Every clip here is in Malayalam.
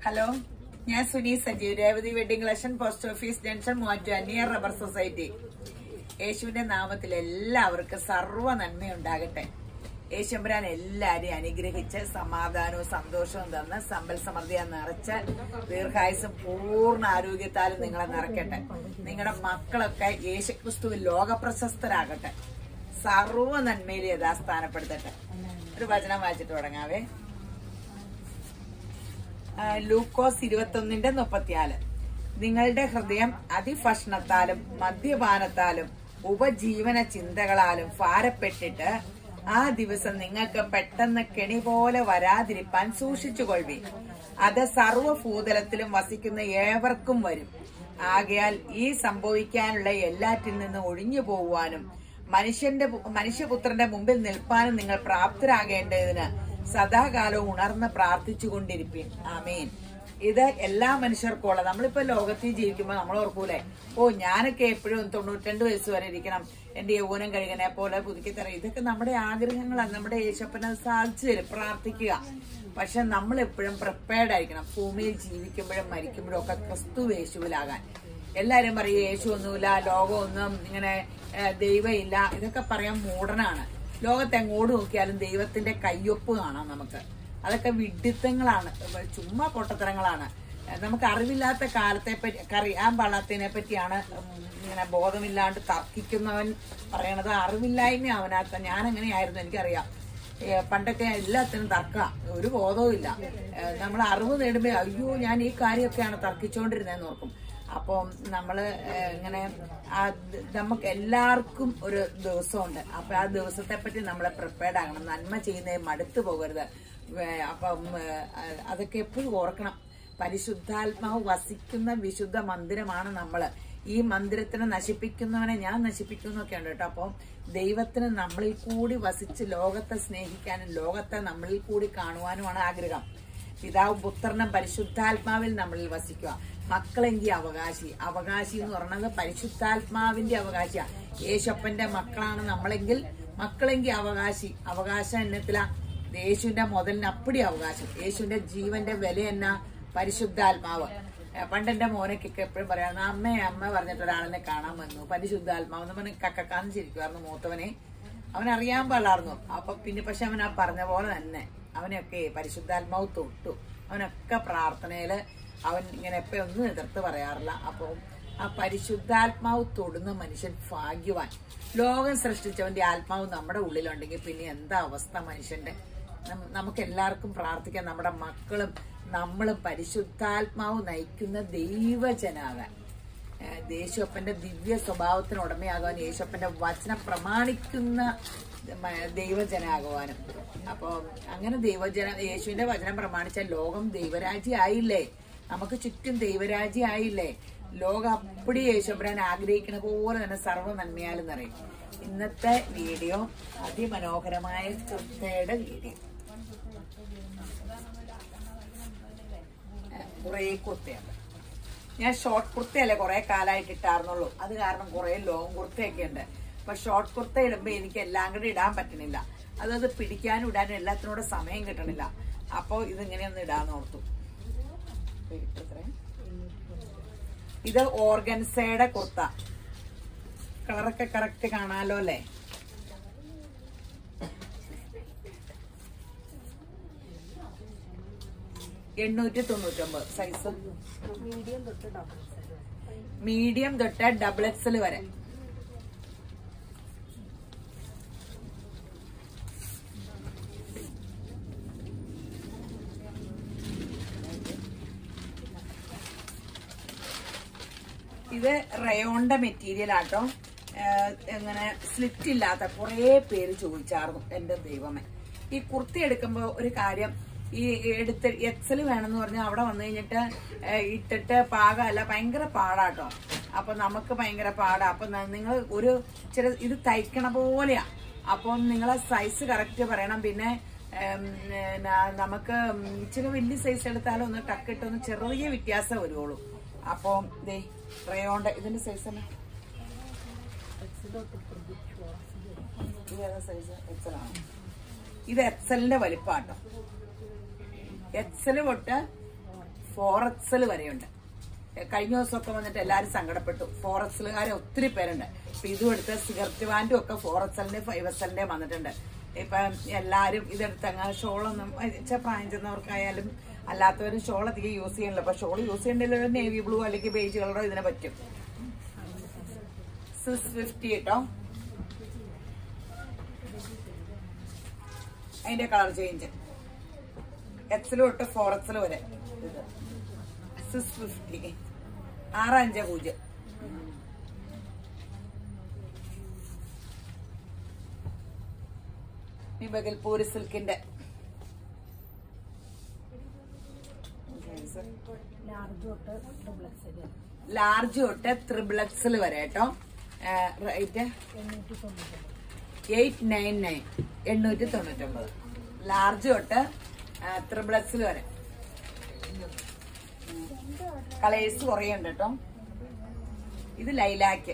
ഹലോ ഞാൻ Suni Sajeev Revathi wedding collection post office junction Muvattupuzha near rubber society യേശുവിന്റെ നാമത്തിൽ എല്ലാവർക്കും സർവ്വ നന്മയുണ്ടാകട്ടെ യേശുമ്പരാൻ എല്ലാരെയും അനുഗ്രഹിച്ച് സമാധാനവും സന്തോഷവും തന്ന് സമ്പൽ സമൃദ്ധിയെ നിറച്ച് ദീർഘായുസും പൂർണ്ണ ആരോഗ്യത്താലും നിങ്ങളെ നിറയ്ക്കട്ടെ നിങ്ങളുടെ മക്കളൊക്കെ യേശുക്രിസ്തുവിൽ ലോകപ്രശസ്തരാകട്ടെ സർവ്വ നന്മയിൽ യഥാസ്ഥാനപ്പെടുത്തട്ടെ ഒരു വചനം വായിച്ചിട്ട് തുടങ്ങാവേ ആ, ലൂക്കോസ് ഇരുപത്തൊന്നിന്റെ മുപ്പത്തിനാല് നിങ്ങളുടെ ഹൃദയം അതിഭക്ഷണത്താലും മദ്യപാനത്താലും ഉപജീവന ചിന്തകളാലും ഭാരപ്പെട്ടിട്ട് ആ ദിവസം നിങ്ങൾക്ക് പെട്ടെന്ന് കെണി പോലെ വരാതിരിപ്പാൻ സൂക്ഷിച്ചുകൊള്ളി അത് സർവ്വഭൂതലത്തിലും വസിക്കുന്ന ഏവർക്കും വരും ആകയാൽ ഈ സംഭവിക്കാനുള്ള എല്ലാറ്റിൽ നിന്ന് ഒഴിഞ്ഞു പോകുവാനും മനുഷ്യന്റെ മനുഷ്യപുത്രന്റെ മുമ്പിൽ നിൽപ്പാനും നിങ്ങൾ പ്രാപ്തരാകേണ്ടതിന് സദാകാലവും ഉണർന്ന് പ്രാർത്ഥിച്ചുകൊണ്ടിരിപ്പിൻ ആമേൻ ഇത് എല്ലാ മനുഷ്യർക്കും ഉള്ള നമ്മളിപ്പോ ലോകത്തിൽ ജീവിക്കുമ്പോൾ നമ്മൾ ഓർക്കൂലേ ഓ ഞാനൊക്കെ എപ്പോഴും തൊണ്ണൂറ്റിരണ്ട് വയസ്സ് വരെ ഇരിക്കണം എന്റെ യൗവനം കഴുകനെ പോലെ പുതുക്കി തരാം ഇതൊക്കെ നമ്മുടെ ആഗ്രഹങ്ങളാണ് നമ്മുടെ യേശപ്പനെ സാധിച്ചു തരും പ്രാർത്ഥിക്കുക പക്ഷെ നമ്മൾ എപ്പോഴും പ്രിപ്പയർഡ് ആയിരിക്കണം ഭൂമിയിൽ ജീവിക്കുമ്പോഴും മരിക്കുമ്പോഴും ഒക്കെ ക്രിസ്തു യേശുവിലാകാൻ എല്ലാരും പറയും യേശു ഒന്നുമില്ല ലോകമൊന്നും ഇങ്ങനെ ഏഹ്, ദൈവമില്ല ഇതൊക്കെ പറയാൻ മൂടനാണ് ലോകത്ത് എങ്ങോട്ട് നോക്കിയാലും ദൈവത്തിന്റെ കയ്യൊപ്പ് കാണാം നമുക്ക് അതൊക്കെ വിഡിത്തങ്ങളാണ് ചുമ്മാ പൊട്ടത്തരങ്ങളാണ് ഏഹ്, നമുക്ക് അറിവില്ലാത്ത കാലത്തെ പറ്റി അറിയാൻ പാടാത്തതിനെ പറ്റിയാണ് ഉം, ഇങ്ങനെ ബോധമില്ലാണ്ട് തർക്കിക്കുന്നവൻ പറയണത് അറിവില്ലായ്മ അവനകത്ത് ഞാൻ എങ്ങനെയായിരുന്നു എനിക്കറിയാം ഏ, പണ്ടൊക്കെ എല്ലാത്തിനും തർക്ക ഒരു ബോധവും ഇല്ല നമ്മൾ അറിവ് നേടുമ്പോ അയ്യോ ഞാൻ ഈ കാര്യമൊക്കെയാണ് തർക്കിച്ചുകൊണ്ടിരുന്നതെന്ന് ഓർക്കും അപ്പം നമ്മള് ഏ, ഇങ്ങനെ ആ ദ- നമുക്ക് എല്ലാവർക്കും ഒരു ദിവസമുണ്ട് അപ്പൊ ആ ദിവസത്തെ പറ്റി നമ്മളെ പ്രിപ്പയർഡ് ആകണം നന്മ ചെയ്യുന്നതിന് മടുത്തു പോകരുത് ഏ, അപ്പം ഏ, അതൊക്കെ എപ്പോഴും ഓർക്കണം പരിശുദ്ധാത്മാവ് വസിക്കുന്ന വിശുദ്ധ മന്ദിരമാണ് നമ്മള് ഈ മന്ദിരത്തിനെ നശിപ്പിക്കുന്നവനെ ഞാൻ നശിപ്പിക്കുന്നൊക്കെ ഉണ്ട് കേട്ടോ അപ്പം ദൈവത്തിന് നമ്മളിൽ കൂടി വസിച്ച് ലോകത്തെ സ്നേഹിക്കാനും ലോകത്തെ നമ്മളിൽ കൂടി കാണുവാനുമാണ് ആഗ്രഹം പിതാവ് പുത്രനും പരിശുദ്ധാത്മാവിൽ നമ്മളിൽ വസിക്കുക മക്കളെങ്കിൽ അവകാശി അവകാശി എന്ന് പറയുന്നത് പരിശുദ്ധാത്മാവിന്റെ അവകാശിയാ യേശപ്പന്റെ മക്കളാണ് നമ്മളെങ്കിൽ മക്കളെങ്കിൽ അവകാശി അവകാശം എന്നത്തില യേശുവിന്റെ മുതലിന് അപ്പടി അവകാശം യേശുവിന്റെ ജീവന്റെ വില എന്നാ പരിശുദ്ധാത്മാവ് ഏഹ് പണ്ട് എന്റെ മോനൊക്കെ എപ്പോഴും പറയാം അമ്മേ അമ്മ പറഞ്ഞിട്ട് ഒരാളിനെ കാണാൻ വന്നു പരിശുദ്ധാത്മാവ് എന്ന് പറഞ്ഞ് കക്കക്കാന്ന് ചിരിക്കുമായിരുന്നു മൂത്തവനെ അവൻ അറിയാൻ പാടായിരുന്നു അപ്പൊ പിന്നെ പക്ഷെ അവൻ ആ പറഞ്ഞ പോലെ തന്നെ അവനെയൊക്കെ പരിശുദ്ധാത്മാവ് തൊട്ടു അവനൊക്കെ പ്രാർത്ഥനയില് അവൻ ഇങ്ങനെ എപ്പോഴും ഒന്നും എതിർത്ത് പറയാറില്ല അപ്പോൾ ആ പരിശുദ്ധാത്മാവ് തൊടുന്ന മനുഷ്യൻ ഭാഗ്യവാൻ ലോകം സൃഷ്ടിച്ചവന്റെ ആത്മാവ് നമ്മുടെ ഉള്ളിലുണ്ടെങ്കിൽ പിന്നെ എന്താ അവസ്ഥ മനുഷ്യന്റെ നം- നമുക്ക് എല്ലാവർക്കും പ്രാർത്ഥിക്കാം നമ്മുടെ മക്കളും നമ്മളും പരിശുദ്ധാത്മാവ് നയിക്കുന്ന ദൈവജനാകാൻ ഏഹ് യേശുപ്പന്റെ ദിവ്യ സ്വഭാവത്തിന് ഉടമയാകാൻ യേശുപ്പന്റെ വചനം പ്രമാണിക്കുന്ന മ- ദൈവജനാകുവാനും അപ്പോൾ അങ്ങനെ ദൈവജന യേശുവിന്റെ വചനം പ്രമാണിച്ച ലോകം ദൈവരാജ്യമായില്ലേ നമുക്ക് ചുറ്റും ദൈവരാജ്യമായില്ലേ ലോകം അപ്പടി യേശുബ്രാൻ ആഗ്രഹിക്കുന്ന പോലെ തന്നെ സർവ്വ നന്മയാലും നിറയും ഇന്നത്തെ വീഡിയോ അതിമനോഹരമായ കുർത്തയുടെ വീഡിയോ കുറേ കുർത്തയുണ്ട് ഞാൻ ഷോർട്ട് കുർത്തയല്ലേ കുറെ കാലമായിട്ട് ഇട്ടാർന്നുള്ളൂ അത് കാരണം കുറെ ലോങ് കുർത്തയൊക്കെ ഉണ്ട് അപ്പൊ ഷോർട്ട് കുർത്ത ഇടുമ്പോ എനിക്ക് എല്ലാം കൂടെ ഇടാൻ പറ്റണില്ല അതത് പിടിക്കാനും ഇടാനും എല്ലാത്തിനും കൂടെ സമയം കിട്ടണില്ല അപ്പോ ഇതിങ്ങനെയൊന്ന് ഇടാന്ന് ഓർത്തു ഇത്രയും. ഇത് ഓർഗൻസയുടെ കുർത്ത കളറൊക്കെ കറക്റ്റ് കാണാലോ അല്ലേ എണ്ണൂറ്റി തൊണ്ണൂറ്റൊമ്പത് സൈസ് മീഡിയം തൊട്ട് ഡബിൾ എക്സൽ വരെ ഇത് റയോണിന്റെ മെറ്റീരിയൽ ആട്ടോ ഏഹ് ഇങ്ങനെ സ്ലിറ്റ് ഇല്ലാത്ത കുറേ പേര് ചോദിച്ചായിരുന്നു എന്റെ ദൈവമേ ഈ കുർത്തി എടുക്കുമ്പോ ഒരു കാര്യം ഈ എടുത്ത് എക്സൽ വേണമെന്ന് പറഞ്ഞാൽ അവിടെ വന്നു കഴിഞ്ഞിട്ട് ഏഹ് ഇട്ടിട്ട് പാകമല്ല ഭയങ്കര പാടാട്ടോ അപ്പൊ നമുക്ക് ഭയങ്കര പാടാ അപ്പൊ നിങ്ങൾ ഒരു ചില ഇത് തയ്ക്കണ പോലെയാ അപ്പം നിങ്ങളെ സൈസ് കറക്റ്റ് പറയണം പിന്നെ ഉം, ന- നമുക്ക് ഉം ഇച്ചിരി വലിയ സൈസ് എടുത്താലും ഒന്ന് ടക്കിട്ടൊന്ന് ചെറിയ വ്യത്യാസം വരുള്ളൂ അപ്പം ദേ റയോണ്ട് ഇതിന്റെ സൈസ് തന്നെ ഇത് ഏതാ സൈസ് എക്സൽ ആണ് ഇത് എക്സലിന്റെ വലിപ്പാട്ടോ എക്സൽ തൊട്ട് ഫോർ എക്സൽ വരെയുണ്ട് ഏ, കഴിഞ്ഞ ദിവസമൊക്കെ വന്നിട്ട് എല്ലാവരും സങ്കടപ്പെട്ടു ഫോർ എക്സലുകാരെ ഒത്തിരി പേരുണ്ട് അപ്പൊ ഇതും എടുത്ത് സിഗരറ്റ് വാൻഡും ഒക്കെ ഫോർ എക്സലിന്റെ ഫൈവ് എക്സലിന്റെ വന്നിട്ടുണ്ട് ഇപ്പം എല്ലാരും ഇതെടുത്ത് അങ്ങ് ഷോളൊന്നും വെച്ചാൽ പ്രായം ചെന്നവർക്കായാലും അല്ലാത്തവരും ഷോൾ അധികം യൂസ് ചെയ്യണില്ല അപ്പൊ ഷോൾ യൂസ് ചെയ്യണ്ടെങ്കിൽ ഒരു നേവി ബ്ലൂ അല്ലെങ്കിൽ ബേജ് കളറോ ഇതിനെ പറ്റും സിക്സ് ഫിഫ്റ്റി കേട്ടോ അതിന്റെ കളർ ചേഞ്ച് എക്സൽ തൊട്ട് ഫോർ എക്സൽ വരെ സിക്സ് ഫിഫ്റ്റി ആറ് അഞ്ച് പൂജ്യം ഈ ബഗൽപൂരി സിൽക്കിന്റെ ലാർജ് തൊട്ട് ത്രിബിൾ എക്സൽ വരെ കേട്ടോ റേറ്റ് എയ്റ്റ് നയൻ നയൻ എണ്ണൂറ്റി തൊണ്ണൂറ്റൊമ്പത് ലാർജ് തൊട്ട് ത്രിബിൾ എക്സൽ വരെ കളേഴ്സ് കുറേ ഉണ്ട് കേട്ടോ ഇത് ലൈലാക്ക്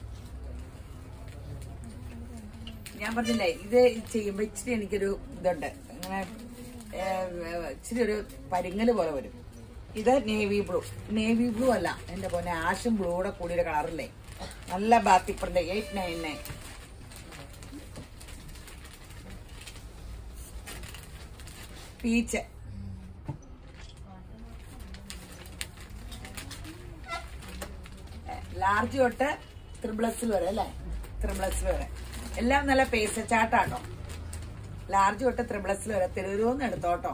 ഞാൻ പറഞ്ഞില്ലേ ഇത് ചെയ്യുമ്പോ ഇച്ചിരി എനിക്കൊരു ഇതുണ്ട് അങ്ങനെ ഏഹ്, ഇച്ചിരി ഒരു പരിങ്ങല് പോലെ വരും ഇത് നേവി ബ്ലൂ നേവി ബ്ലൂ അല്ല എന്റെ പോലെ ആഷും ബ്ലൂടെ കൂടിയൊരു കളറില്ലേ നല്ല ബാത്തിപ്പറിന്റെ eight nine nine peach large തൊട്ട് ത്രിബ്ലക്സിൽ വരെ അല്ലേ ത്രിബ്ലക്സിൽ വരെ എല്ലാം നല്ല പേസ ചാട്ടാട്ടോ ലാർജ് തൊട്ട് ത്രിബ്ലക്സിൽ വരെ തിരുവരൂന്ന് എടുത്തോട്ടോ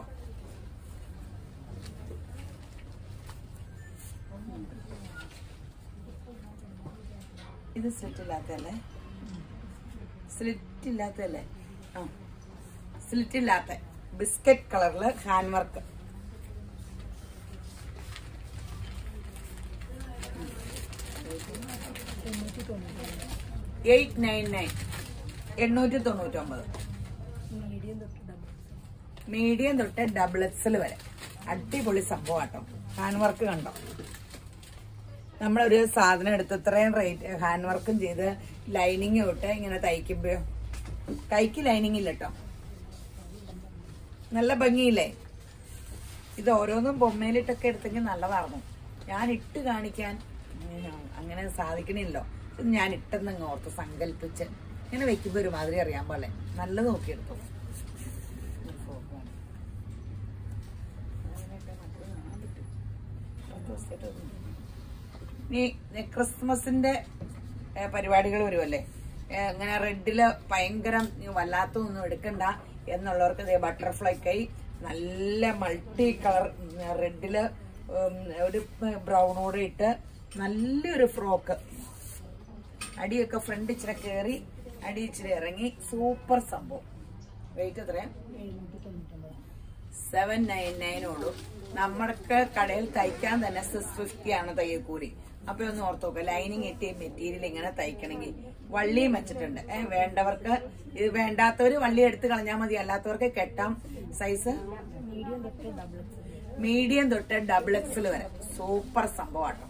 ഇത് സ്ലിറ്റ് ഇല്ലാത്തല്ലേ സ്ലിറ്റ് ഇല്ലാത്തല്ലേ ആ സ്ലിറ്റ് ഇല്ലാത്ത ബിസ്ക്കറ്റ് കളറില് hand work eight nine nine എണ്ണൂറ്റി തൊണ്ണൂറ്റി ഒമ്പത് മീഡിയം തൊട്ട് ഡബിൾ എക്സൽ വരെ അടിപൊളി സംഭവം കേട്ടോ ഹാൻഡ് വർക്ക് കണ്ടോ നമ്മളൊരു സാധനം എടുത്ത് ഇത്രയും റേറ്റ് ഹാൻഡ് വർക്കും ചെയ്ത് ലൈനിങ് തൊട്ട് ഇങ്ങനെ തയ്ക്കുമ്പോ കൈക്ക് ലൈനിങ് ഇല്ല കേട്ടോ നല്ല ഭംഗിയില്ലേ ഇത് ഓരോന്നും ബൊമ്മയിലിട്ടൊക്കെ എടുത്തെങ്കിൽ നല്ലതായിരുന്നു ഞാൻ ഇട്ട് കാണിക്കാൻ ഉം, അങ്ങനെ സാധിക്കണില്ലോ ഇത് ഞാൻ ഇട്ടെന്നങ്ങ് ഓർത്ത് സങ്കല്പിച്ച് ഇങ്ങനെ വെക്കുമ്പോ ഒരു മാതിരി അറിയാൻ പോലെ നല്ലത് നോക്കിയെടുത്തു നീ ക്രിസ്മസിന്റെ പരിപാടികൾ വരുമല്ലേ ഏ, ഇങ്ങനെ റെഡില് ഭയങ്കര വല്ലാത്ത ഒന്നും എടുക്കണ്ട എന്നുള്ളവർക്ക് ഇതേ ബട്ടർഫ്ലൈ കൈ നല്ല മൾട്ടി കളർ റെഡില് ഒരു ബ്രൗണോടെ ഇട്ട് നല്ലൊരു ഫ്രോക്ക് അടിയൊക്കെ ഫ്രണ്ട് ഇച്ചിരി കയറി അടി ഇച്ചിരി ഇറങ്ങി സൂപ്പർ സംഭവം വെയിറ്റ് എത്രയാ സെവൻ നയൻ നയൻ ഉള്ളൂ നമ്മുടെ കടയിൽ തയ്ക്കാൻ തന്നെ സിക്സ് ഫിഫ്റ്റി ആണ് തയ്യക്കൂലി അപ്പൊ ഒന്ന് ഓർത്ത് നോക്കുക ലൈനിങ് ഇട്ടി മെറ്റീരിയൽ ഇങ്ങനെ തയ്ക്കണമെങ്കിൽ വള്ളിയും വെച്ചിട്ടുണ്ട് ഏ, വേണ്ടവർക്ക് ഇത് വേണ്ടാത്തവര് വള്ളി എടുത്ത് കളഞ്ഞാൽ മതി അല്ലാത്തവർക്ക് കെട്ടാം സൈസ് മീഡിയം തൊട്ട് ഡബിൾ എക്സൽ വരെ സൂപ്പർ സംഭവമാട്ടോ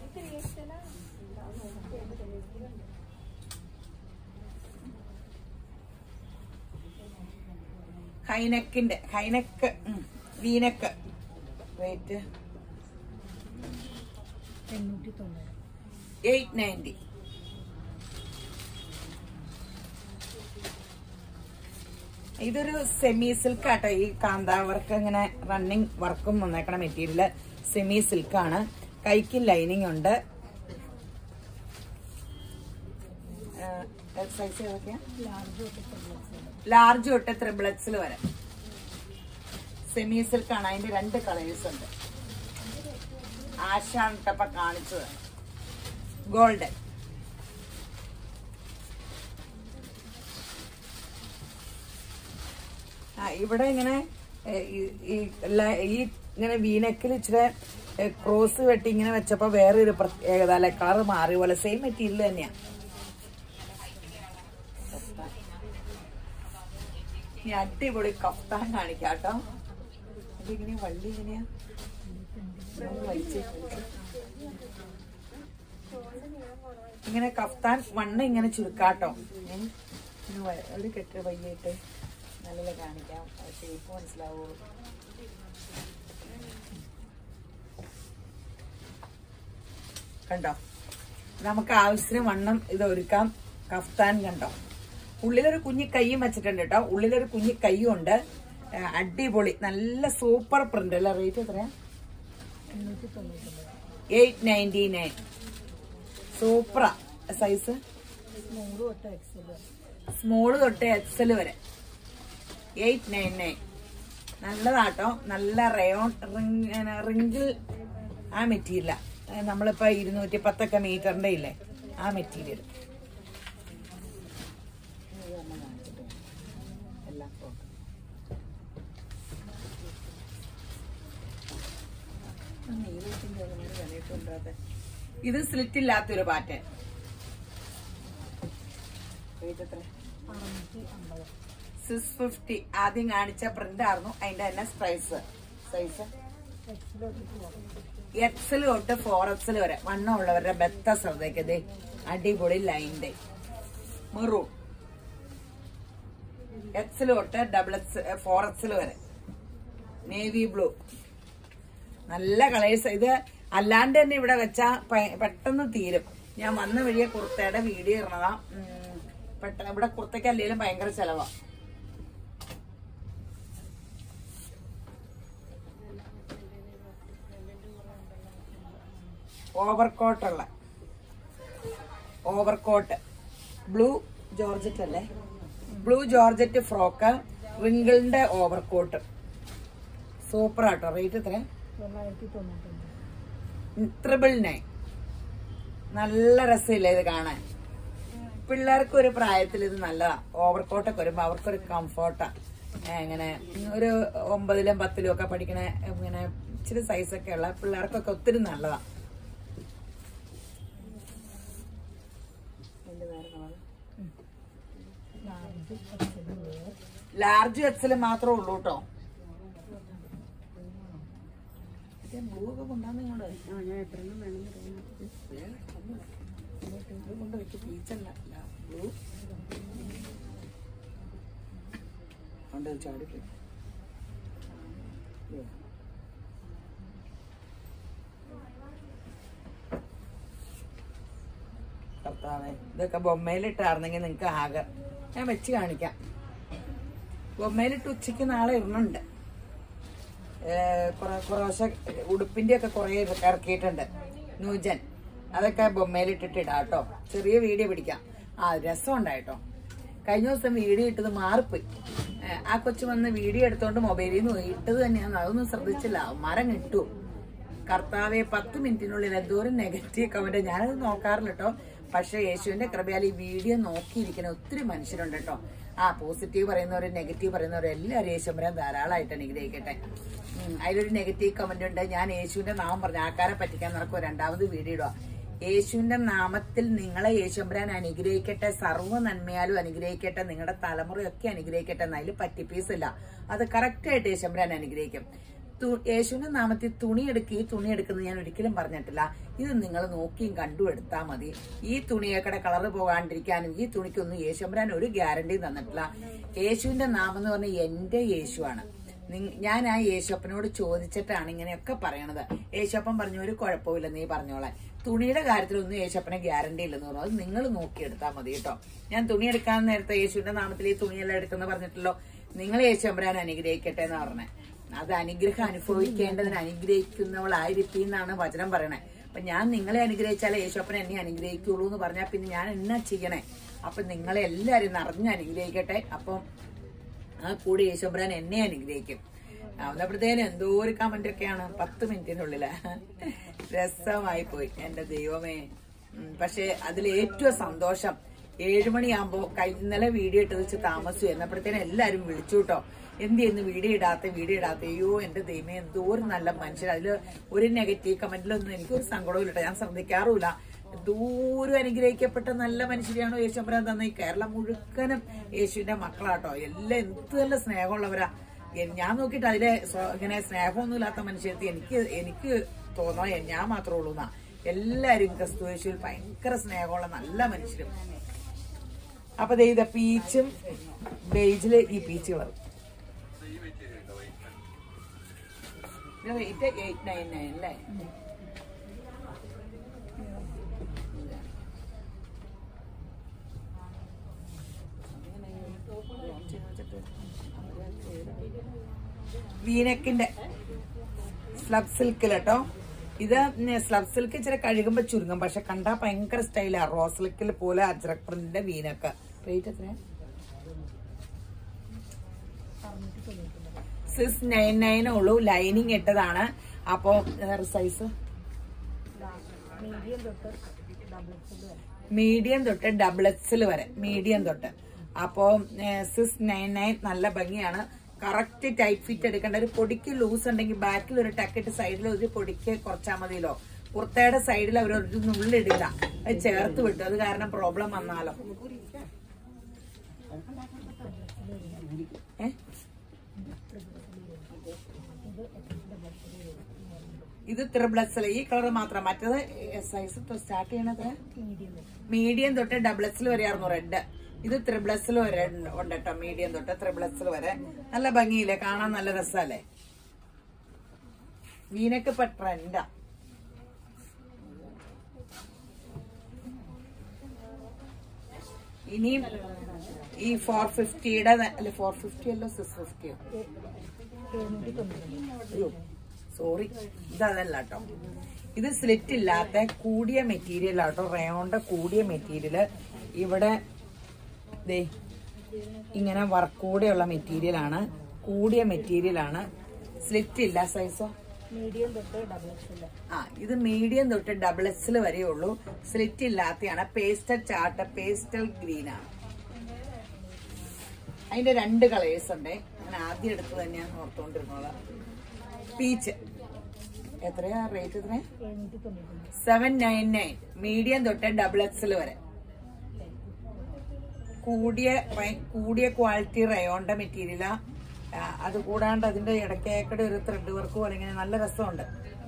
ഹൈനെക്കിന്റെ high neck V neck rate eight ninety ഇതൊരു സെമി സിൽക്ക് ആട്ടോ ഈ കാന്താ വർക്ക് ഇങ്ങനെ റണ്ണിങ് വർക്കും വന്നേക്കണ മെറ്റീരിയല് സെമി സിൽക്ക് ആണ് കൈക്ക് ലൈനിങ് ഉണ്ട് സൈസ് ഏതൊക്കെയാ ലാർജ് തൊട്ട് ത്രിബിൾ എക്സിൽ വരെ സെമി സിൽക്ക് ആണ് അതിന്റെ രണ്ട് കളേഴ്സ് ഉണ്ട് ആശാണ് ഇട്ടപ്പ കാണിച്ചത് ഗോൾഡൻ ആ ഇവിടെ ഇങ്ങനെ ഏ, ഈ- ഈ ല- ഈ ഇങ്ങനെ വീനക്കിൽ ഇച്ചിരി ഏ, ക്രോസ് വെട്ടി ഇങ്ങനെ വെച്ചപ്പോ വേറൊരു പ്രത്യേകത അല്ലെ കളർ മാറിയ പോലെ സെയിം മെറ്റീരിയൽ തന്നെയാ ഇനി അടിപൊളി കഫ്താൻ കാണിക്കാം കേട്ടോ ഇതിങ്ങനെ വള്ളി എങ്ങനെയാ ഒന്ന് വലിച്ച് ഇങ്ങനെ കഫ്താൻ വണ്ണ ഇങ്ങനെ ചുരുക്കാട്ടോ ഏ? ഇങ്ങനെ വ- ഒരു കെട്ട് പയ്യിട്ട് നല്ല കാണിക്കാം ഷേപ്പ് മനസ്സിലാവുള്ളൂ കണ്ടോ നമുക്ക് ആവശ്യത്തിന് വണ്ണം ഇത് ഒരുക്കാം കഫ്താൻ കണ്ടോ ഉള്ളിലൊരു കുഞ്ഞി കൈയും വെച്ചിട്ടുണ്ട് കേട്ടോ ഉള്ളിലൊരു കുഞ്ഞി കൈയും ഉണ്ട് ആ, അടിപൊളി നല്ല സൂപ്പർ പ്രിന്റ് അല്ല റേറ്റ് എത്രയാ എയ്റ്റ് നയൻറ്റി നയൻ സൂപ്പറാ സൈസ് സ്മോള് തൊട്ട് എക്സൽ വരെ എയ്റ്റ് നയൻ നയൻ നല്ലതാട്ടോ നല്ല റയോൺ റിങ്കിൾ ആ മെറ്റീരിയല നമ്മളിപ്പോ ഇരുന്നൂറ്റി പത്തൊക്കെ മീറ്ററിന്റെ ഇല്ലേ ആ മെറ്റീരിയൽ ഇത് സ്ലിറ്റ് ഇല്ലാത്തൊരു പാറ്റേൺ സിക്സ് ഫിഫ്റ്റി ആദ്യം കാണിച്ച പ്രിന്റ് ആയിരുന്നു അതിന്റെ തന്നെ പ്രൈസ് സൈസ് എക്സൽ തൊട്ട് ഫോർ എക്സൽ വരെ വണ്ണം ഉള്ളവരുടെ ബെത്ത ശ്രദ്ധയ്ക്കത് അടിപൊളി ലൈൻ്റെ മെറൂൺ എക്സൽ തൊട്ട് ഡബിൾ എക്സ് ഫോർ എക്സൽ വരെ നേവി ബ്ലൂ നല്ല കളേഴ്സ് ഇത് അല്ലാണ്ട് തന്നെ ഇവിടെ വെച്ചാ പ- പെട്ടെന്ന് തീരും ഞാൻ വന്ന വഴിയെ കുർത്തയുടെ വീഡിയോ ഇറങ്ങാ പെട്ടെന്ന് ഇവിടെ കുർത്തയ്ക്ക് അല്ലെങ്കിലും ഭയങ്കര ചെലവാ ഓവർകോട്ടുള്ള ഓവർകോട്ട് ബ്ലൂ ജോർജറ്റ് അല്ലേ ബ്ലൂ ജോർജറ്റ് ഫ്രോക്ക് റിങ്കിളിന്റെ ഓവർകോട്ട് സൂപ്പർ ആട്ടോ റേറ്റ് എത്ര ട്രിപ്പിൾ നയൻ നല്ല രസമില്ല ഇത് കാണാൻ പിള്ളേർക്ക് ഒരു പ്രായത്തിൽ ഇത് നല്ലതാ ഓവർകോട്ടൊക്കെ വരുമ്പോ അവർക്കൊരു കംഫോർട്ടാ ഇങ്ങനെ ഒരു ഒമ്പതിലും പത്തിലും ഒക്കെ പഠിക്കണ ഇങ്ങനെ ഇച്ചിരി സൈസൊക്കെ ഉള്ള പിള്ളേർക്കൊക്കെ ഒത്തിരി നല്ലതാ ലാർജ് എക്സൽ മാത്രമേ ഉള്ളൂ കേട്ടോ ബ്ലൂ ഒക്കെ കൊണ്ടാന്ന് ഇങ്ങോട്ട് കൊണ്ട് വെച്ച് പീച്ചല്ല ബ്ലൂ കൊണ്ട് ചാടിപ്പോയി കർത്താവേ ഇതൊക്കെ ബൊമ്മയിലിട്ടായിരുന്നെങ്കിൽ നിങ്ങക്ക് ആകെ ഞാൻ വെച്ച് കാണിക്കാം ബൊമ്മയിലിട്ട് ഉച്ചയ്ക്ക് നാളെ ഇടുന്നുണ്ട് കുറെ കുറേശ്ശെ ഉടുപ്പിന്റെ ഒക്കെ കുറെ ഇറക്കിയിട്ടുണ്ട് നൂജൻ അതൊക്കെ ബൊമ്മയിലിട്ടിട്ട് ഇടാം കേട്ടോ ചെറിയ വീഡിയോ പിടിക്കാം ആ രസം ഉണ്ടായിട്ടോ കഴിഞ്ഞ ദിവസം വീഡിയോ ഇട്ടത് മാറിപ്പോയി ഏ, ആ കൊച്ചു വന്ന് വീഡിയോ എടുത്തോണ്ട് മൊബൈലിൽ നിന്ന് പോയി. ഇട്ടത് തന്നെയാണ് അതൊന്നും ശ്രദ്ധിച്ചില്ല മരം ഇട്ടു കർത്താവെ പത്ത് മിനിറ്റിനുള്ളിൽ എന്തോരം നെഗറ്റീവ് കമന്റ് ഞാനത് നോക്കാറില്ല കേട്ടോ പക്ഷെ യേശുവിന്റെ കൃപയാൽ ഈ വീഡിയോ നോക്കിയിരിക്കുന്ന ഒത്തിരി മനുഷ്യരുണ്ട് കേട്ടോ ആ പോസിറ്റീവ് പറയുന്നവരും നെഗറ്റീവ് പറയുന്നവരും എല്ലാവരും യേശുമ്പരാൻ ധാരാളമായിട്ട് അനുഗ്രഹിക്കട്ടെ ഉം, അതിലൊരു നെഗറ്റീവ് കമന്റ് ഉണ്ട് ഞാൻ യേശുവിന്റെ നാമം പറഞ്ഞു ആൾക്കാരെ പറ്റിക്കാൻ നടക്കുക രണ്ടാമത് വീഡിയോ ഇടുക യേശുവിന്റെ നാമത്തിൽ നിങ്ങളെ യേശുമ്പരാൻ അനുഗ്രഹിക്കട്ടെ സർവ്വ നന്മയാലും അനുഗ്രഹിക്കട്ടെ നിങ്ങളുടെ തലമുറയൊക്കെ അനുഗ്രഹിക്കട്ടെ എന്ന് അതിൽ പറ്റിപ്പീസില്ല അത് കറക്റ്റായിട്ട് യേശുമ്പരാൻ അനുഗ്രഹിക്കും തു- യേശുവിന്റെ നാമത്തിൽ തുണി എടുക്കുക ഈ തുണി എടുക്കുന്നത് ഞാൻ ഒരിക്കലും പറഞ്ഞിട്ടില്ല ഇത് നിങ്ങൾ നോക്കിയും കണ്ടും എടുത്താൽ മതി ഈ തുണിയൊക്കെ കളറ് പോകാണ്ടിരിക്കാനും ഈ തുണിക്കൊന്നും യേശുമ്പരാൻ ഒരു ഗ്യാരണ്ടി തന്നിട്ടില്ല യേശുവിന്റെ നാമം എന്ന് പറഞ്ഞാൽ എന്റെ യേശുവാണ് നിങ്- ഞാൻ ആ യേശപ്പനോട് ചോദിച്ചിട്ടാണ് ഇങ്ങനെയൊക്കെ പറയണത് യേശപ്പൻ പറഞ്ഞു ഒരു കുഴപ്പമില്ല നീ പറഞ്ഞോളാൻ തുണിയുടെ കാര്യത്തിലൊന്നും യേശപ്പനെ ഗ്യാരണ്ടി ഇല്ലെന്ന് പറഞ്ഞു അത് നിങ്ങൾ നോക്കിയെടുത്താൽ മതി കേട്ടോ ഞാൻ തുണി എടുക്കാൻ നേരത്തെ യേശുവിന്റെ നാമത്തിൽ ഈ തുണിയെല്ലാം എടുക്കുന്ന പറഞ്ഞിട്ടല്ലോ നിങ്ങൾ യേശുമ്പരാൻ അനുഗ്രഹിക്കട്ടെ എന്ന് പറഞ്ഞേ അത് അനുഗ്രഹം അനുഭവിക്കേണ്ടതിന് അനുഗ്രഹിക്കുന്നവളായിരിക്കും എന്നാണ് വചനം പറയണേ അപ്പൊ ഞാൻ നിങ്ങളെ അനുഗ്രഹിച്ചാലേ യേശോപ്പനെ എന്നെ അനുഗ്രഹിക്കുള്ളൂ എന്ന് പറഞ്ഞാൽ പിന്നെ ഞാൻ എന്നാ ചെയ്യണേ അപ്പൊ നിങ്ങളെ എല്ലാരും നിറഞ്ഞ് അനുഗ്രഹിക്കട്ടെ അപ്പം ആ കൂടി യേശോബ്രാൻ എന്നെ അനുഗ്രഹിക്കും അന്നപ്പോഴത്തേനും എന്തോ ഒരു കമന്റ് ഒക്കെയാണ് പത്ത് മിനിറ്റിനുള്ളില് രസമായി പോയി എന്റെ ദൈവമേ ഉം, പക്ഷെ അതിൽ ഏറ്റവും സന്തോഷം ഏഴുമണിയാകുമ്പോ കഴി ഇന്നലെ വീഡിയോ ഇട്ട് വെച്ച് താമസിച്ചു എന്നപ്പോഴത്തേനും എല്ലാരും വിളിച്ചു കേട്ടോ എന്ത് ചെയ്യുന്നു വീഡിയോ ഇടാത്ത വീഡിയോ ഇടാത്ത അയ്യോ എന്റെ ദൈവമേ എന്തോ ഒരു നല്ല മനുഷ്യർ അതില് ഒരു നെഗറ്റീവ് കമന്റിലൊന്നും എനിക്കൊരു സങ്കടവും ഇല്ല ഞാൻ ശ്രദ്ധിക്കാറുമില്ല ദൂരം അനുഗ്രഹിക്കപ്പെട്ട നല്ല മനുഷ്യരെയാണോ യേശുമ്പരാൻ തന്നെ ഈ കേരളം മുഴുക്കനും യേശുവിന്റെ മക്കളാട്ടോ എല്ലാം എന്ത് നല്ല സ്നേഹമുള്ളവരാ എ- ഞാൻ നോക്കിയിട്ട് അതിലെ സ്വ- ഇങ്ങനെ സ്നേഹമൊന്നും ഇല്ലാത്ത മനുഷ്യർക്ക് എനിക്ക് എനിക്ക് തോന്നാ ഞാൻ മാത്രമേ ഉള്ളൂ എന്നാ എല്ലാരും ക്രിസ്തു യേശുവിൽ ഭയങ്കര സ്നേഹമുള്ള നല്ല മനുഷ്യരും അപ്പൊ ദേ ഇത് പീച്ചും ബേജില് ഈ peach colour rate eight nine nine അല്ലേ വീനക്കിന്റെ സ്ലബ് സിൽക്കിൽ കേട്ടോ ഇത് സ്ലബ് സിൽക്ക് ഇച്ചിരി കഴുകുമ്പോ ചുരുങ്ങും പക്ഷെ കണ്ടാ ഭയങ്കര സ്റ്റൈലാ റോസ് സിൽക്കിൽ പോലെ അജ്രക് പ്രിന്റിന്റെ വീനക്ക് റേറ്റ് എത്രയാ സിക്സ് നയൻ നയൻ ഉള്ളൂ ലൈനിങ് ഇട്ടതാണ് അപ്പോ സൈസ് മീഡിയം തൊട്ട് ഡബിൾ എക്സിൽ വരെ മീഡിയം തൊട്ട് അപ്പോ സിക്സ് നയൻ നയൻ നല്ല ഭംഗിയാണ് കറക്റ്റ് ടൈറ്റ് ഫിറ്റ് എടുക്കേണ്ട ഒരു പൊടിക്ക് ലൂസ് ഉണ്ടെങ്കിൽ ബാക്കിൽ ഒരു ടക്കിട്ട് സൈഡിൽ ഒരു പൊടിക്ക് കുറച്ചാൽ മതിയല്ലോ കുർത്തയുടെ സൈഡിൽ അവർ ഒരു നുള്ളിടില്ല അത് ചേർത്ത് വിട്ടു അത് കാരണം പ്രോബ്ലം വന്നാലോ ഏ ഇത് ത്രിബ്ലക്സിൽ ഈ കളർ മാത്രം മറ്റത് സൈസ് സ്റ്റാർട്ട് ചെയ്യണത് മീഡിയം തൊട്ട് ഡബിൾ എക്സിൽ വരെയായിരുന്നു റെഡ് ഇത് ത്രിബ്ലക്സിൽ വരെ ഉണ്ട് കേട്ടോ മീഡിയം തൊട്ട് ത്രിബ്ലക്സിൽ വരെ നല്ല ഭംഗിയില്ലേ കാണാൻ നല്ല രസമല്ലേ വീനക്ക് ഇപ്പൊ ട്രെൻഡാ ഇനിയും ഈ ഫോർ ഫിഫ്റ്റിയുടെ അല്ല ഫോർ ഫിഫ്റ്റി അല്ലോ സിക്സ് ഫിഫ്റ്റിയോ അയ്യോ സോറി ഇതല്ല കേട്ടോ ഇത് സ്ലിറ്റ് ഇല്ലാത്ത കൂടിയ മെറ്റീരിയൽ ആട്ടോ റയോണ്ട കൂടിയ മെറ്റീരിയല് ഇവിടെ ദേ ഇങ്ങനെ വർക്കൂടെയുള്ള മെറ്റീരിയൽ ആണ് കൂടിയ മെറ്റീരിയൽ ആണ് സ്ലിറ്റ് ഇല്ല സൈസോ മീഡിയം തൊട്ട് ഡബിൾ എക്സ് ആ ഇത് മീഡിയം തൊട്ട് ഡബിൾ എക്സിൽ വരെ ഉള്ളൂ സ്ലിറ്റ് ഇല്ലാത്തതാണ് പേസ്റ്റൽ ചാർട്ട് പേസ്റ്റൽ ഗ്രീൻ ആണ് അതിന്റെ രണ്ട് കളേഴ്സ് ഉണ്ട് ഞാൻ ആദ്യം എടുത്ത് തന്നെയാണ് ഓർത്തുകൊണ്ടിരുന്നത് പീച്ച് എത്രയാ റേറ്റ് എത്രയാ എഴുന്നൂറ്റി തൊണ്ണൂറ്റി സെവൻ നയൻ നയൻ മീഡിയം തൊട്ട് ഡബിൾ എക്സിൽ വരെ കൂടിയ ഭയ- കൂടിയ ക്വാളിറ്റി റയോണ്ട മെറ്റീരിയലാ ആ, അത് കൂടാണ്ട് അതിന്റെ ഇടയ്ക്കേക്കടെ ഒരു ത്രെഡ് വർക്ക് പോലെ ഇങ്ങനെ നല്ല രസമുണ്ട്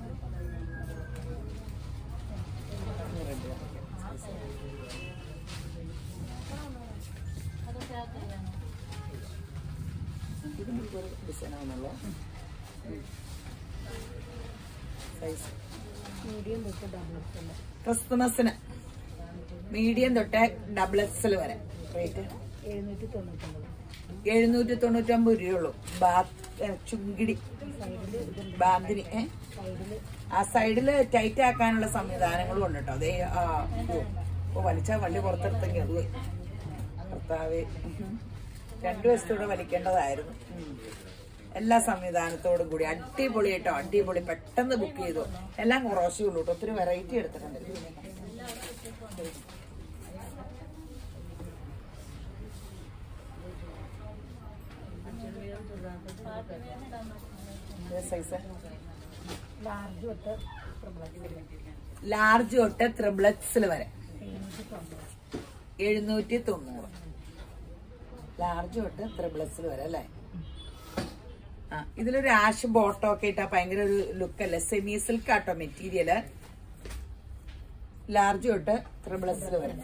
സൈസ് മീഡിയം തൊട്ട് ഡബിൾ എക്സ് ക്രിസ്തുമസിന് മീഡിയം തൊട്ട് ഡബിൾ എക്സൽ വരെ റേറ്റ് എഴുന്നൂറ്റി തൊണ്ണൂറ്റൊമ്പത് എഴുന്നൂറ്റി തൊണ്ണൂറ്റൊമ്പത് രൂപയുള്ളൂ ബാത്ത് ഏ, ചുങ്കിടി സൈഡിൽ ഇതുണ്ട് ബാന്തിനി ഏ സൈഡിൽ ആ സൈഡില് ടൈറ്റ് ആക്കാനുള്ള സംവിധാനങ്ങളും ഉണ്ട് കേട്ടോ അതേ ആ ഓ, ഓ വലിച്ചാ വള്ളി പുറത്തെടുത്തെങ്കിൽ അത് പോയി. കർത്താവേ ഉം. രണ്ടു വശത്തൂടെ വലിക്കേണ്ടതായിരുന്നു ഉം. എല്ലാ സംവിധാനത്തോടും കൂടി അടിപൊളി കേട്ടോ അടിപൊളി പെട്ടെന്ന് ബുക്ക് ചെയ്തു എല്ലാം കുറച്ചേ ഉള്ളൂ കേട്ടോ ഒത്തിരി വെറൈറ്റി എടുത്തിട്ടുണ്ട് സൈസ് ലാർജ് തൊട്ട് ട്രിപ്പിൾ എക്സ് ലാർജ് തൊട്ട് ത്രിബ്ലക്സിൽ വരെ എഴുന്നൂറ്റി തൊണ്ണൂറ് എഴുന്നൂറ്റി തൊണ്ണൂറ് ലാർജ് തൊട്ട് ത്രിബ്ലക്സിൽ വരെ അല്ലേ ആ ഇതിലൊരു ആഷ് ബോട്ടോ ഒക്കെ ഇട്ടാ ഭയങ്കര ഒരു ലുക്ക് അല്ലേ സെമി സിൽക്ക് ആട്ടോ മെറ്റീരിയല് ലാർജ് തൊട്ട് ത്രിബ്ലക്സിൽ വരെ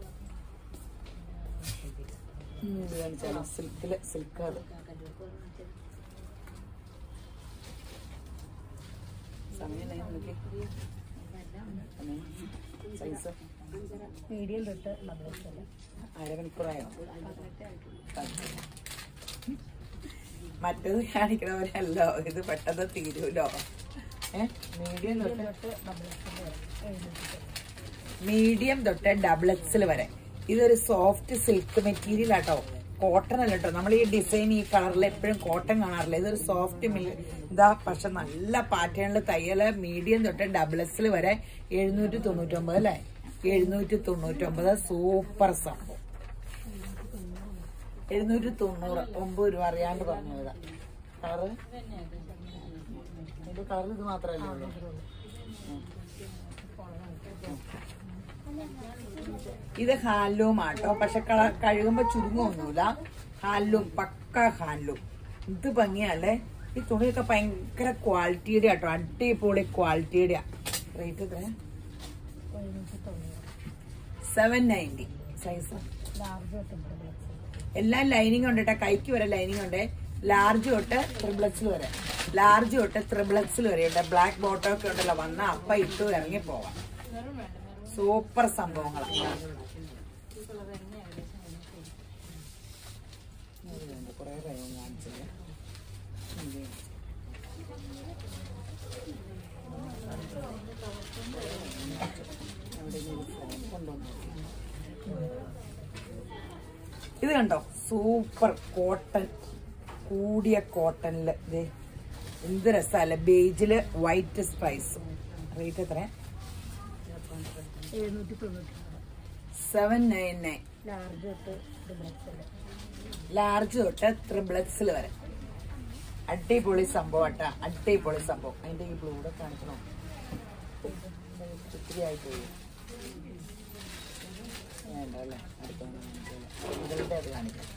ഉം, ഇത് കാണിച്ചാലോ സിൽക്കില് സിൽക്ക് അത് സമയം സൈസ് മീഡിയം തൊട്ട് ഡബിൾ എക്സ് അരമണിക്കൂറായോ മറ്റത് കാണിക്കണ പോലെ അല്ലോ ഇത് പെട്ടെന്ന് തീരൂലോ ഏ മീഡിയം തൊട്ട് തൊട്ട് ഡബിൾ എക്സ് വരെ എഴുന്നൂറ്റി മീഡിയം തൊട്ട് ഡബിൾ എക്സിൽ വരെ ഇതൊരു സോഫ്റ്റ് സിൽക്ക് മെറ്റീരിയൽ ആട്ടോ കോട്ടൺ അല്ല കേട്ടോ നമ്മൾ ഈ ഡിസൈൻ ഈ കളറിൽ എപ്പോഴും കോട്ടൺ കാണാറില്ല ഇതൊരു സോഫ്റ്റ് മിൽ ഇതാ പക്ഷെ നല്ല പാറ്റേണിൽ തയ്യല് മീഡിയം തൊട്ട് ഡബിൾ എക്സിൽ വരെ എഴുന്നൂറ്റി തൊണ്ണൂറ്റൊമ്പത് അല്ലേ എഴുന്നൂറ്റി തൊണ്ണൂറ്റൊമ്പത് സൂപ്പർ സംഭവം എഴുന്നൂറ്റി തൊണ്ണൂറ് ഒമ്പത് രൂപ അറിയാണ്ട് പറഞ്ഞു ഇതാ കളറ് ഇതിന്റെ കളർ ഇത് മാത്രമല്ലേ ഉള്ളൂ ഇത് ഹാൻലൂം ആട്ടോ പക്ഷെ കള- കഴുകുമ്പോ ചുരുങ്ങൊന്നുമില്ല ഹാൻലൂം പക്ക ഹാൻലൂം ഇത് ഭംഗിയല്ലേ ഈ തുണിയൊക്കെ ഭയങ്കര ക്വാളിറ്റിയുടെ ആട്ടോ അടിപൊളി ക്വാളിറ്റിയുടെ റേറ്റ് എത്ര എഴുന്നൂറ്റി തൊണ്ണൂറ് സെവൻ നയൻറ്റി സൈസ് ലാർജ് തൊട്ട് ഡബിൾ എക്സ് എല്ലാം ലൈനിങ് ഉണ്ട് കേട്ടോ കൈക്ക് വരെ ലൈനിങ് ഉണ്ട് ലാർജ് തൊട്ട് ത്രിബ്ലക്സിൽ വരെ ലാർജ് തൊട്ട് ത്രിബ്ലക്സിൽ വരെ ഉണ്ട് ബ്ലാക്ക് ബോട്ടോ ഒക്കെ ഉണ്ടല്ലോ വന്ന അപ്പ ഇട്ടു ഇറങ്ങി പോവാം സൂപ്പർ സംഭവങ്ങളാണ് കുറേ റയോൺ കാണിച്ചത് ഇത് കണ്ടോ സൂപ്പർ കോട്ടൺ കൂടിയ കോട്ടണില് ഇത് എന്ത് രസമല്ലേ ബേജില് വൈറ്റ് സ്പൈസ് റേറ്റ് എത്ര എഴുന്നൂറ്റി തൊണ്ണൂറ്റി സെവൻ നയൻ നയൻ ലാർജ് തൊട്ട് ഡബിൾ എക്സൽ ലാർജ് തൊട്ട് ത്രിബിളക്സിൽ വരെ അടിപൊളി സംഭവം കേട്ടാ അടിപൊളി സംഭവം അതിന്റെ ഈ ബ്ലൂടെ കാണിക്കണോ ഒത്തിരി ആയി പോയി വേണ്ട അല്ലേ അടുത്ത ഒന്ന് കാണിക്കാം. ഇവളുടെ അത് കാണിക്കാം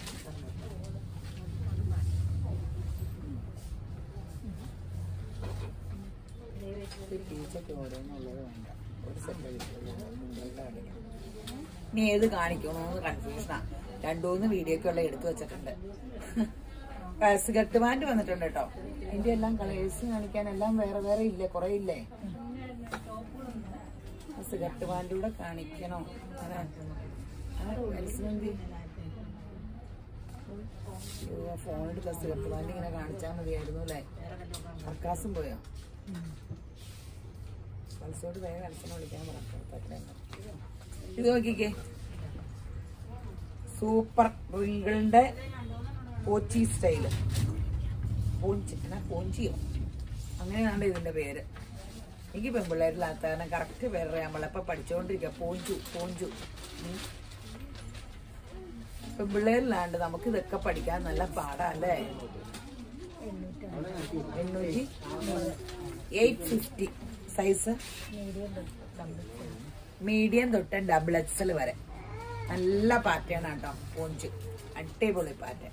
ഈ പീച്ചൊക്കെ ഓരോന്നുള്ളത് വേണ്ട ഒരു സെറ്റ് നീ ഏത് കാണിക്കണോന്ന് കൺഫ്യൂഷനാ രണ്ടൂന്ന് വീഡിയോ ഒക്കെ ഉള്ള എടുത്തു വെച്ചിട്ടുണ്ട് സിഗരറ്റ് ബാൻഡ് വന്നിട്ടുണ്ട് കേട്ടോ ഇതിന്റെ എല്ലാം കളേഴ്സ് കാണിക്കാൻ എല്ലാം വേറെ വേറെ ഇല്ലേ കുറെ ഇല്ലേ സിഗരറ്റ് ബാൻഡ് കൂടെ കാണിക്കണോ അങ്ങനെ ഫോണെടുത്ത സിഗരറ്റ് ബാൻഡ് ഇങ്ങനെ കാണിച്ചാൽ മതിയായിരുന്നു അല്ലേ സർക്കാസും പോയോ മത്സരോട് വേഗം മത്സരം വിളിക്കാൻ പറഞ്ഞു ഇത് നോക്കിക്കേ സൂപ്പർ റിങ്കിളിന്റെ പോച്ചി സ്റ്റൈല് പോഞ്ചി എന്നാ പോഞ്ചിയോ അങ്ങനെയാണ് ഇതിന്റെ പേര് എനിക്ക് പെൺപിള്ളേരില്ലാത്ത കാരണം കറക്റ്റ് പേരറിയാൻ പാടില്ല അപ്പൊ പഠിച്ചുകൊണ്ടിരിക്കുക പോഞ്ചു പോഞ്ചു ഉം. പെൺപിള്ളേരില്ലാണ്ട് നമുക്ക് ഇതൊക്കെ പഠിക്കാൻ നല്ല പാടാ അല്ലേ എണ്ണൂറ്റി എയ്റ്റ് ഫിഫ്റ്റി സൈസ് മീഡിയം തൊട്ട് ഡബിൾ എക്സൽ മീഡിയം തൊട്ട് ഡബിൾ എക്സൽ വരെ നല്ല പാറ്റേൺ കേട്ടോ പോഞ്ച് അടിപൊളി പാറ്റേൺ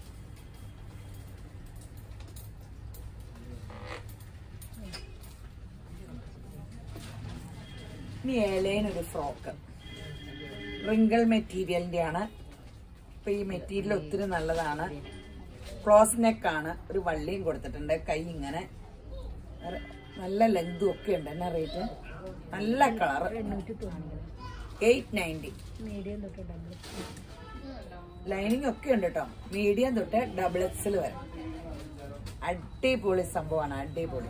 ഇനി ഏലേനൊരു ഫ്രോക്ക് റിങ്കിൾ മെറ്റീരിയലിന്റെ ആണ് ഇപ്പൊ ഈ മെറ്റീരിയൽ ഒത്തിരി നല്ലതാണ് ക്ലോസ് നെക്ക് ആണ് ഒരു വള്ളിയും കൊടുത്തിട്ടുണ്ട് കൈ ഇങ്ങനെ റെ- നല്ല ലെങ്തും ഒക്കെ ഉണ്ട് എന്നാ റേറ്റ് നല്ല കളർ എണ്ണൂറ്റി തൊണ്ണൂറ് എയ്റ്റ് നയൻറ്റി മീഡിയം തൊട്ട് ഡബിൾ എക്സൽ ലൈനിങ് ഒക്കെ ഉണ്ട് കേട്ടോ മീഡിയം തൊട്ട് ഡബിൾ എക്സൽ വരെ അടിപൊളി സംഭവമാണ് അടിപൊളി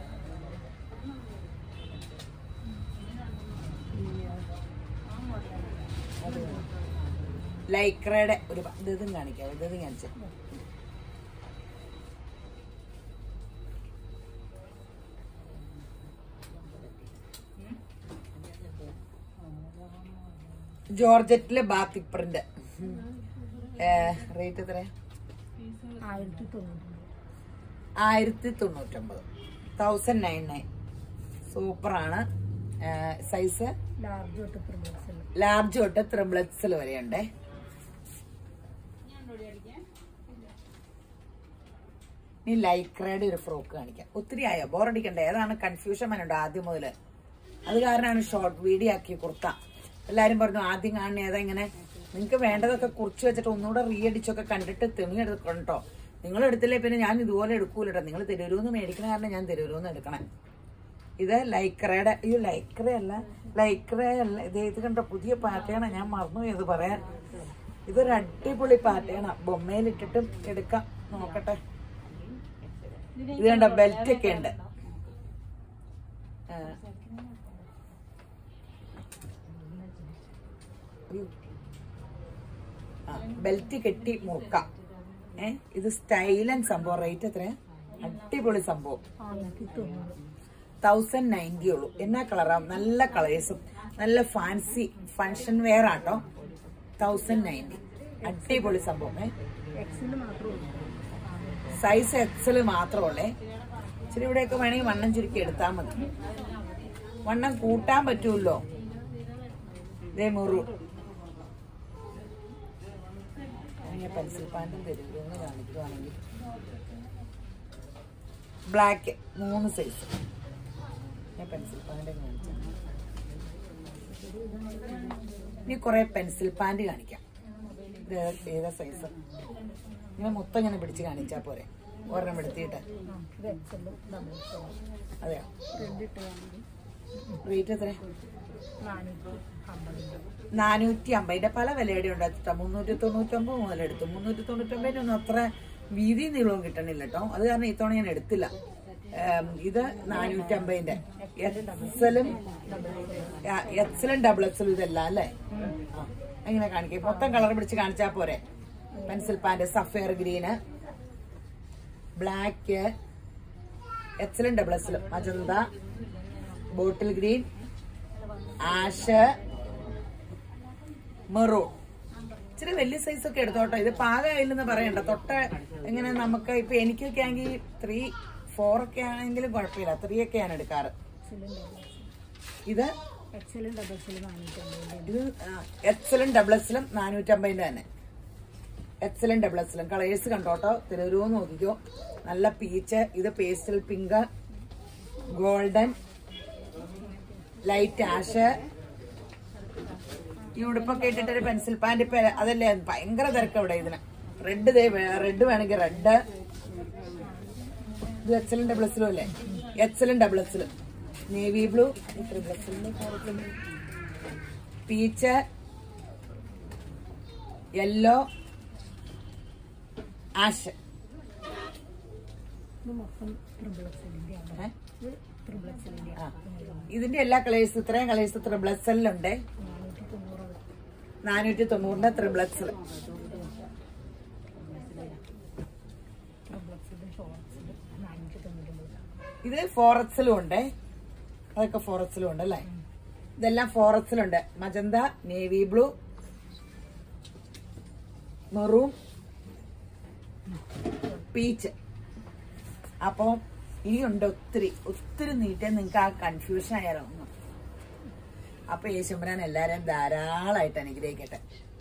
ലൈക്രയുടെ ഒരു പ- ഇത് ഇതും കാണിക്കാം ഇത് ഇതും കാണിച്ചു ജോർജറ്റിലെ ബാത്തിക് പ്രിന്റ് റേറ്റ് എത്ര ആയിരത്തി തൊണ്ണൂറ്റി ആയിരത്തി തൊണ്ണൂറ്റൊമ്പത് തൗസൻഡ് നയൻ നയൻ സൂപ്പറാണ് സൈസ് ലാർജ് തൊട്ട് ത്രിബിൾ എക്സൽ ലാർജ് തൊട്ട് ത്രിബിൾ എക്സൽ വരെയുണ്ട് ഇനി ലൈക്രയുടെ ഒരു ഫ്രോക്ക് കാണിക്കാം ഒത്തിരി ആയോ ബോറടിക്കണ്ട ഏതാണ് കൺഫ്യൂഷൻ വന്നുണ്ടോ ആദ്യം മുതല് അത് കാരണമാണ് ഷോർട്ട് വീഡിയോ ആക്കി കുർത്ത എല്ലാരും പറഞ്ഞു ആദ്യം കാണുന്ന ഏതാ ഇങ്ങനെ നിങ്ങൾക്ക് വേണ്ടതൊക്കെ കുറിച്ച് വെച്ചിട്ട് ഒന്നുകൂടെ റീ അടിച്ചൊക്കെ കണ്ടിട്ട് തെമി എടുക്കണം കേട്ടോ നിങ്ങൾ എടുത്തില്ലേ പിന്നെ ഞാൻ ഇതുപോലെ എടുക്കൂല കേട്ടോ നിങ്ങൾ തിരൂരൂന്ന് മേടിക്കണ കാരണം ഞാൻ തിരൂരൂന്ന് എടുക്കണേ ഇത് ലൈക്രയുടെ അയ്യോ ലൈക്ര അല്ല ലൈക്ര അല്ല ഇത് ഇത് കണ്ട പുതിയ പാറ്റേണാ ഞാൻ മറന്നു ഇത് പറയാൻ ഇതൊരു അടിപൊളി പാറ്റേണാ ബൊമ്മയിലിട്ടിട്ടും എടുക്കാം നോക്കട്ടെ ഇത് കണ്ട ബെൽറ്റ് ഒക്കെ ഉണ്ട് ആ. അയ്യോ. ആ, ബെൽറ്റ് കെട്ടി മുറുക്കാം ഏ ഇത് സ്റ്റൈലൻ സംഭവം റേറ്റ് എത്രയാ അടിപൊളി സംഭവം ആയിരത്തി തൊണ്ണൂറ് തൗസൻഡ് നയൻറ്റി ഉള്ളൂ എന്നാ കളറാ നല്ല കളേഴ്സും നല്ല ഫാൻസി ഫങ്ഷൻ വെയർ ആട്ടോ തൗസൻഡ് നയൻറ്റി അടിപൊളി സംഭവം ഏ എക്സിൽ മാത്രമേ ഉള്ളൂ സൈസ് എക്സൽ മാത്രമുള്ളേ ഇച്ചിരി ഇവിടെയൊക്കെ വേണമെങ്കിൽ വണ്ണം ചുരുക്കി എടുത്താൽ മതി വണ്ണം കൂട്ടാൻ പറ്റുമല്ലോ ഇതേ മുറു ഞാൻ പെൻസിൽ പാൻറ്റും തരുമല്ലോ എന്ന് കാണിക്കുവാണെങ്കിൽ ബ്ലാക്ക് മൂന്ന് സൈസ് ഞാൻ പെൻസിൽ പാൻറ് കാണിച്ചു ഇനി കുറെ പെൻസിൽ പാൻറ് കാണിക്കാം ഇത് ഏതാ- ഏതാ സൈസ് ഇങ്ങനെ മൊത്തം ഇങ്ങനെ പിടിച്ച് കാണിച്ചാ പോരെ ഒരെണ്ണം എടുത്തിട്ട് ആ ഇത് എക്സലും ഡബിൾ എക്സലും അതെയോ രണ്ട് ഇട്ട് വേണമെങ്കിൽ റേറ്റ് എത്ര നാനൂറ്റി അമ്പത് നാനൂറ്റി അമ്പതിന്റെ പല വിലയുടെ ഉണ്ട് കേട്ടോ മുന്നൂറ്റി തൊണ്ണൂറ്റൊമ്പത് മുതൽ എടുത്തു മുന്നൂറ്റി തൊണ്ണൂറ്റൊമ്പതിനൊന്നും അത്ര വീതി നീളവും കിട്ടണില്ല കേട്ടോ അത് കാരണം ഇത്തവണ ഞാൻ എടുത്തില്ല ഏം, ഇത് നാനൂറ്റി അമ്പതിന്റെ എക്സലും എക്സലും ഡബിൾ എക്സലും ഇതെല്ലാം അല്ലേ ആ, എങ്ങനെ കാണിക്കാം മൊത്തം കളർ പിടിച്ച് കാണിച്ചാ പോരെ pencil pant sapphire green black എക്സലും ഡബിൾ എക്സലും magenta bottle green ash maroon ഇച്ചിരി വലിയ സൈസ് ഒക്കെ എടുത്തോട്ടോ ഇത് പാകമായില്ലെന്ന് പറയണ്ട തൊട്ട് ഇങ്ങനെ നമുക്ക് ഇപ്പൊ എനിക്കൊക്കെ ആണെങ്കിൽ ത്രീ ഫോർ ഒക്കെ ആണെങ്കിലും കുഴപ്പമില്ല ത്രീ ഒക്കെയാണ് എടുക്കാറ് ഇത് എക്സലും ഡബിൾസിലും നാനൂറ്റമ്പതിൻ്റെ ഇത് എക്സലും ഡബിൾ എക്സലും നാനൂറ്റമ്പതിന്റെ തന്നെ എക്സലും ഡബിൾ എക്സലും കളേഴ്സ് കണ്ടോട്ടോ തിരുവരൂ നോക്കിക്കോ നല്ല പീച്ച് ഇത് pastel pink golden light ash ഈ ഉടുപ്പൊക്കെ ഇട്ടിട്ട് ഒരു പെൻസിൽ പാന്റ് ഇപ്പൊ അതല്ലേ ഭയങ്കര തിരക്ക് ഇവിടെ ഇതിന് റെഡ് റെഡ് വേണമെങ്കിൽ റെഡ് ഇത് എക്സലും ഡബിൾ എക്സലും അല്ലേ എക്സലും ഡബിൾ എക്സലും നേവി ബ്ലൂ ട്രിപ്പിൾ എക്സലിന്റെ പീച്ച് യെല്ലോ ആഷ് ഇത് മൊത്തം ട്രിപ്പിൾ എക്സലിൻ്റെ ആണ് ഏ? ഇത് ട്രിപ്പിൾ എക്സലിൻ്റെ ആ. ഇതിന്റെ എല്ലാ കളേഴ്സ് ഇത്രയും കളേഴ്സ് ത്രിബിൾ എക്സലിലുണ്ട് നാനൂറ്റി തൊണ്ണൂറ് നാനൂറ്റി തൊണ്ണൂറിന്റെ ത്രിബിൾ എക്സൽ ട്രിപ്പിൾ എക്സലും ഷോർട്സിലും നാനൂറ്റി തൊണ്ണൂറ്റൊമ്പത് ഇത് ഫോർ എക്സലും ഉണ്ട് അതൊക്കെ ഫോർ എക്സലും ഉണ്ട് അല്ലേ ഇതെല്ലാം ഫോർ എക്സലുണ്ട് magenta navy blue maroon peach അപ്പോൾ ഇനിയുണ്ട് ഒത്തിരി ഒത്തിരി നീട്ടേ നിങ്ങൾക്ക് ആ കൺഫ്യൂഷൻ ആയാലോ ഒന്നും അപ്പൊ യേശുമ്പരാൻ എല്ലാരെയും ധാരാളമായിട്ട് അനുഗ്രഹിക്കട്ടെ